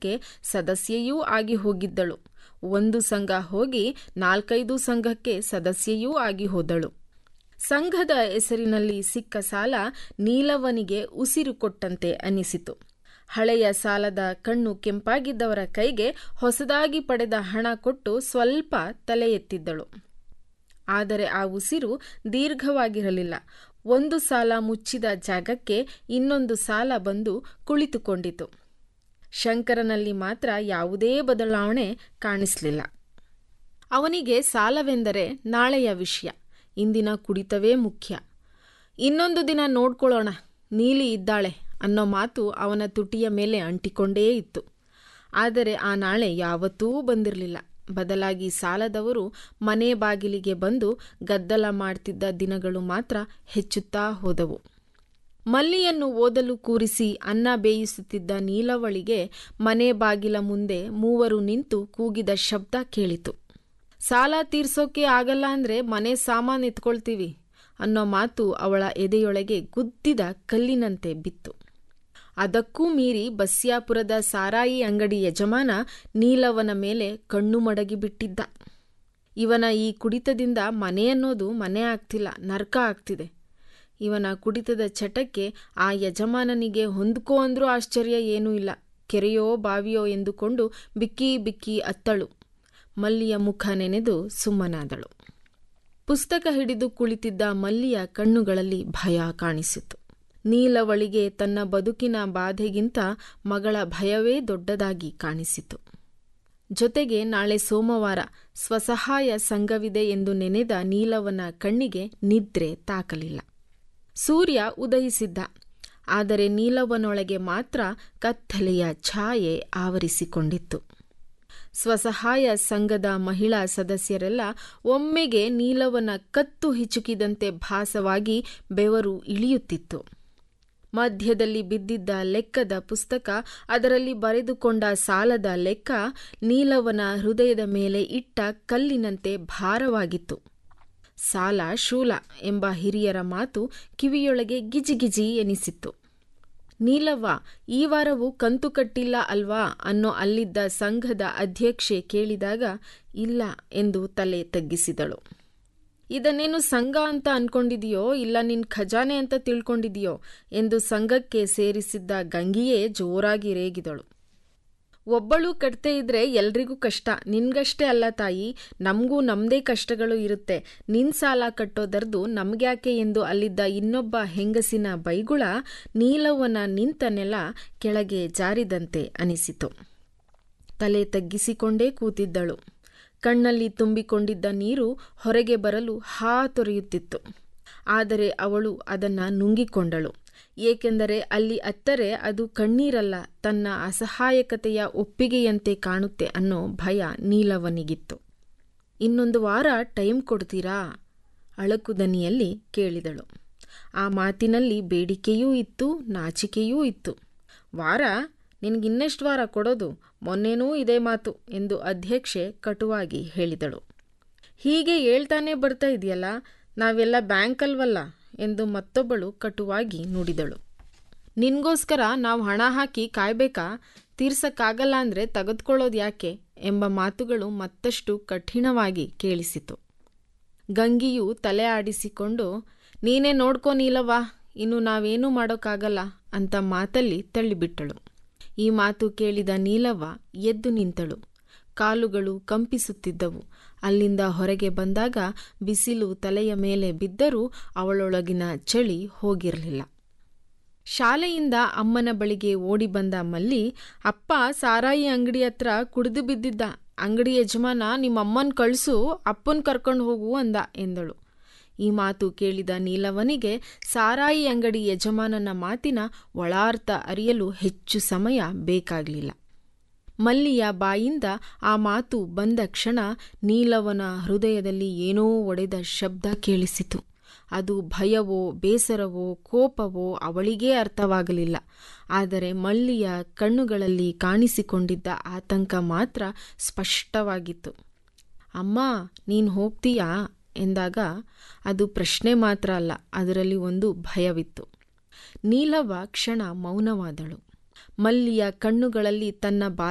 ಸಂಘಕ್ಕೆ ಸದಸ್ಯೆಯೂ ಆಗಿ ಹೋಗಿದ್ದಳು ಒಂದು ಸಂಘ ಹೋಗಿ ನಾಲ್ಕೈದು ಸಂಘಕ್ಕೆ ಸದಸ್ಯೆಯೂ ಆಗಿ ಹೋದಳು ಸಂಘದ ಹೆಸರಿನಲ್ಲಿ ಸಿಕ್ಕ ಸಾಲ ನೀಲವನಿಗೆ ಉಸಿರು ಕೊಟ್ಟಂತೆ ಅನಿಸಿತು ಹಳೆಯ ಸಾಲದ ಕಣ್ಣು ಕೆಂಪಾಗಿದ್ದವರ ಕೈಗೆ ಹೊಸದಾಗಿ ಪಡೆದ ಹಣ ಕೊಟ್ಟು ಸ್ವಲ್ಪ ತಲೆ ಎತ್ತಿದ್ದಳು ಆದರೆ ಆ ಉಸಿರು ದೀರ್ಘವಾಗಿರಲಿಲ್ಲ ಒಂದು ಸಾಲ ಮುಚ್ಚಿದ ಜಾಗಕ್ಕೆ ಇನ್ನೊಂದು ಸಾಲ ಬಂದು ಕುಳಿತುಕೊಂಡಿತು ಶಂಕರನಲ್ಲಿ ಮಾತ್ರ ಯಾವುದೇ ಬದಲಾವಣೆ ಕಾಣಿಸಲಿಲ್ಲ ಅವನಿಗೆ ಸಾಲವೆಂದರೆ ನಾಳೆಯ ವಿಷಯ ಇಂದಿನ ಕುಡಿತವೇ ಮುಖ್ಯ ಇನ್ನೊಂದು ದಿನ ನೋಡ್ಕೊಳ್ಳೋಣ ನೀಲಿ ಇದ್ದಾಳೆ ಅನ್ನೋ ಮಾತು ಅವನ ತುಟಿಯ ಮೇಲೆ ಅಂಟಿಕೊಂಡೇ ಇತ್ತು ಆದರೆ ಆ ನಾಳೆ ಯಾವತ್ತೂ ಬಂದಿರಲಿಲ್ಲ ಬದಲಾಗಿ ಸಾಲದವರು ಮನೆ ಬಾಗಿಲಿಗೆ ಬಂದು ಗದ್ದಲ ಮಾಡ್ತಿದ್ದ ದಿನಗಳು ಮಾತ್ರ ಹೆಚ್ಚುತ್ತಾ ಹೋದವು ಮಲ್ಲಿಯನ್ನು ಓದಲು ಕೂರಿಸಿ ಅನ್ನ ಬೇಯಿಸುತ್ತಿದ್ದ ನೀಲವಳಿಗೆ ಮನೆ ಬಾಗಿಲ ಮುಂದೆ ಮೂವರು ನಿಂತು ಕೂಗಿದ ಶಬ್ದ ಕೇಳಿತು ಸಾಲ ತೀರ್ಸೋಕೆ ಆಗಲ್ಲ ಅಂದ್ರೆ ಮನೆ ಸಾಮಾನು ಎತ್ಕೊಳ್ತೀವಿ ಅನ್ನೋ ಮಾತು ಅವಳ ಎದೆಯೊಳಗೆ ಗುದ್ದಿದ ಕಲ್ಲಿನಂತೆ ಬಿತ್ತು ಅದಕ್ಕೂ ಮೀರಿ ಬಸ್ಯಾಪುರದ ಸಾರಾಯಿ ಅಂಗಡಿ ಯಜಮಾನ ನೀಲವನ ಮೇಲೆ ಕಣ್ಣು ಮಡಗಿ ಬಿಟ್ಟಿದ್ದ ಇವನ ಈ ಕುಡಿತದಿಂದ ಮನೆ ಅನ್ನೋದು ಮನೆ ಆಗ್ತಿಲ್ಲ ನರ್ಕ ಆಗ್ತಿದೆ ಇವನ ಕುಡಿತದ ಚಟಕ್ಕೆ ಆ ಯಜಮಾನನಿಗೆ ಹೊಂದ್ಕೋ ಅಂದ್ರೂ ಆಶ್ಚರ್ಯ ಏನೂ ಇಲ್ಲ ಕೆರೆಯೋ ಬಾವಿಯೋ ಎಂದುಕೊಂಡು ಬಿಕ್ಕಿ ಬಿಕ್ಕಿ ಅತ್ತಳು ಮಲ್ಲಿಯ ಮುಖ ನೆನೆದು ಸುಮ್ಮನಾದಳು ಪುಸ್ತಕ ಹಿಡಿದು ಕುಳಿತಿದ್ದ ಮಲ್ಲಿಯ ಕಣ್ಣುಗಳಲ್ಲಿ ಭಯ ಕಾಣಿಸಿತು ನೀಲವಳಿಗೆ ತನ್ನ ಬದುಕಿನ ಬಾಧೆಗಿಂತ ಮಗಳ ಭಯವೇ ದೊಡ್ಡದಾಗಿ ಕಾಣಿಸಿತು ಜೊತೆಗೆ ನಾಳೆ ಸೋಮವಾರ ಸ್ವಸಹಾಯ ಸಂಘವಿದೆ ಎಂದು ನೆನೆದ ನೀಲವನ ಕಣ್ಣಿಗೆ ನಿದ್ರೆ ತಾಕಲಿಲ್ಲ ಸೂರ್ಯ ಉದಯಿಸಿದ್ದ ಆದರೆ ನೀಲವನೊಳಗೆ ಮಾತ್ರ ಕತ್ತಲೆಯ ಛಾಯೆ ಆವರಿಸಿಕೊಂಡಿತ್ತು ಸ್ವಸಹಾಯ ಸಂಘದ ಮಹಿಳಾ ಸದಸ್ಯರೆಲ್ಲ ಒಮ್ಮೆಗೆ ನೀಲವನ ಕತ್ತು ಹಿಚುಕಿದಂತೆ ಭಾಸವಾಗಿ ಬೆವರು ಇಳಿಯುತ್ತಿತ್ತು ಮಧ್ಯದಲ್ಲಿ ಬಿದ್ದಿದ್ದ ಲೆಕ್ಕದ ಪುಸ್ತಕ ಅದರಲ್ಲಿ ಬರೆದುಕೊಂಡ ಸಾಲದ ಲೆಕ್ಕ ನೀಲವನ ಹೃದಯದ ಮೇಲೆ ಇಟ್ಟ ಕಲ್ಲಿನಂತೆ ಭಾರವಾಗಿತ್ತು ಸಾಲ ಶೂಲ ಎಂಬ ಹಿರಿಯರ ಮಾತು ಕಿವಿಯೊಳಗೆ ಗಿಜಿಗಿಜಿ ಎನಿಸಿತ್ತು ನೀಲವ್ವ ಈ ವಾರವೂ ಕಂತು ಕಟ್ಟಿಲ್ಲ ಅಲ್ವಾ ಅನ್ನೋ ಅಲ್ಲಿದ್ದ ಸಂಘದ ಅಧ್ಯಕ್ಷೆ ಕೇಳಿದಾಗ ಇಲ್ಲ ಎಂದು ತಲೆ ತಗ್ಗಿಸಿದಳು ಇದನ್ನೇನು ಸಂಘ ಅಂತ ಅನ್ಕೊಂಡಿದೆಯೋ ಇಲ್ಲ ನಿನ್ ಖಜಾನೆ ಅಂತ ತಿಳ್ಕೊಂಡಿದೆಯೋ ಎಂದು ಸಂಘಕ್ಕೆ ಸೇರಿಸಿದ್ದ ಗಂಗಿಯೇ ಜೋರಾಗಿ ರೇಗಿದಳು ಒಬ್ಬಳು ಕಟ್ತೇ ಇದ್ರೆ ಎಲ್ರಿಗೂ ಕಷ್ಟ ನಿನ್ಗಷ್ಟೇ ಅಲ್ಲ ತಾಯಿ ನಮಗೂ ನಮ್ದೇ ಕಷ್ಟಗಳು ಇರುತ್ತೆ ನಿನ್ ಸಾಲ ಕಟ್ಟೋದರ್ದು ನಮ್ಗ್ಯಾಕೆ ಎಂದು ಅಲ್ಲಿದ್ದ ಇನ್ನೊಬ್ಬ ಹೆಂಗಸಿನ ಬೈಗುಳ ನೀಲವ್ವನ ನಿಂತ ನೆಲ ಕೆಳಗೆ ಜಾರಿದಂತೆ ಅನಿಸಿತು ತಲೆ ತಗ್ಗಿಸಿಕೊಂಡೇ ಕೂತಿದ್ದಳು ಕಣ್ಣಲ್ಲಿ ತುಂಬಿಕೊಂಡಿದ್ದ ನೀರು ಹೊರಗೆ ಬರಲು ಹಾ ತೊರೆಯುತ್ತಿತ್ತು ಆದರೆ ಅವಳು ಅದನ್ನ ನುಂಗಿಕೊಂಡಳು ಏಕೆಂದರೆ ಅಲ್ಲಿ ಅತ್ತರೆ ಅದು ಕಣ್ಣೀರಲ್ಲ ತನ್ನ ಅಸಹಾಯಕತೆಯ ಒಪ್ಪಿಗೆಯಂತೆ ಕಾಣುತ್ತೆ ಅನ್ನೋ ಭಯ ನೀಲವನಿಗಿತ್ತು ಇನ್ನೊಂದು ವಾರ ಟೈಮ್ ಕೊಡ್ತೀರಾ ಅಳಕುದನಿಯಲ್ಲಿ ಕೇಳಿದಳು ಆ ಮಾತಿನಲ್ಲಿ ಬೇಡಿಕೆಯೂ ಇತ್ತು ನಾಚಿಕೆಯೂ ಇತ್ತು ವಾರ ನಿನ್ಗಿನ್ನೆಷ್ಟು ವಾರ ಕೊಡೋದು ಮೊನ್ನೆನೂ ಇದೇ ಮಾತು ಎಂದು ಅಧ್ಯಕ್ಷೆ ಕಟುವಾಗಿ ಹೇಳಿದಳು ಹೀಗೆ ಹೇಳ್ತಾನೆ ಬರ್ತಾ ಇದೆಯಲ್ಲ ನಾವೆಲ್ಲ ಬ್ಯಾಂಕ್ ಅಲ್ವಲ್ಲ ಎಂದು ಮತ್ತೊಬ್ಬಳು ಕಟುವಾಗಿ ನುಡಿದಳು ನಿನ್ಗೋಸ್ಕರ ನಾವು ಹಣ ಹಾಕಿ ಕಾಯ್ಬೇಕಾ ತೀರ್ಸಕ್ಕಾಗಲ್ಲ ಅಂದ್ರೆ ತೆಗೆದುಕೊಳ್ಳೋದು ಯಾಕೆ ಎಂಬ ಮಾತುಗಳು ಮತ್ತಷ್ಟು ಕಠಿಣವಾಗಿ ಕೇಳಿಸಿತು ಗಂಗಿಯು ತಲೆ ಆಡಿಸಿಕೊಂಡು ನೀನೇ ನೋಡ್ಕೋ ನೀಲವ್ವ ಇನ್ನು ನಾವೇನೂ ಮಾಡೋಕ್ಕಾಗಲ್ಲ ಅಂತ ಮಾತಲ್ಲಿ ತಳ್ಳಿಬಿಟ್ಟಳು ಈ ಮಾತು ಕೇಳಿದ ನೀಲವ್ವ ಎದ್ದು ನಿಂತಳು ಕಾಲುಗಳು ಕಂಪಿಸುತ್ತಿದ್ದವು ಅಲ್ಲಿಂದ ಹೊರಗೆ ಬಂದಾಗ ಬಿಸಿಲು ತಲೆಯ ಮೇಲೆ ಬಿದ್ದರೂ ಅವಳೊಳಗಿನ ಚಳಿ ಹೋಗಿರಲಿಲ್ಲ ಶಾಲೆಯಿಂದ ಅಮ್ಮನ ಬಳಿಗೆ ಓಡಿ ಬಂದ ಮಲ್ಲಿ ಅಪ್ಪ ಸಾರಾಯಿ ಅಂಗಡಿ ಹತ್ರ ಕುಡಿದು ಬಿದ್ದಿದ್ದ ಅಂಗಡಿ ಯಜಮಾನ ನಿಮ್ಮಮ್ಮನ್ ಕಳಿಸು ಅಪ್ಪನ್ ಕರ್ಕೊಂಡು ಹೋಗು ಅಂದ ಎಂದಳು ಈ ಮಾತು ಕೇಳಿದ ನೀಲವನಿಗೆ ಸಾರಾಯಿ ಅಂಗಡಿ ಯಜಮಾನನ ಮಾತಿನ ಒಳಾರ್ಥ ಅರಿಯಲು ಹೆಚ್ಚು ಸಮಯ ಬೇಕಾಗಲಿಲ್ಲ ಮಲ್ಲಿಯ ಬಾಯಿಂದ ಆ ಮಾತು ಬಂದ ಕ್ಷಣ ನೀಲವನ ಹೃದಯದಲ್ಲಿ ಏನೋ ಒಡೆದ ಶಬ್ದ ಕೇಳಿಸಿತು ಅದು ಭಯವೋ ಬೇಸರವೋ ಕೋಪವೋ ಅವಳಿಗೇ ಅರ್ಥವಾಗಲಿಲ್ಲ ಆದರೆ ಮಲ್ಲಿಯ ಕಣ್ಣುಗಳಲ್ಲಿ ಕಾಣಿಸಿಕೊಂಡಿದ್ದ ಆತಂಕ ಮಾತ್ರ ಸ್ಪಷ್ಟವಾಗಿತ್ತು ಅಮ್ಮ ನೀನು ಹೋಗ್ತೀಯಾ ಎಂದಾಗ ಅದು ಪ್ರಶ್ನೆ ಮಾತ್ರ ಅಲ್ಲ ಅದರಲ್ಲಿ ಒಂದು ಭಯವಿತ್ತು ನೀಲವ ಕ್ಷಣ ಮೌನವಾದಳು ಮಲ್ಲಿಯ ಕಣ್ಣುಗಳಲ್ಲಿ ತನ್ನ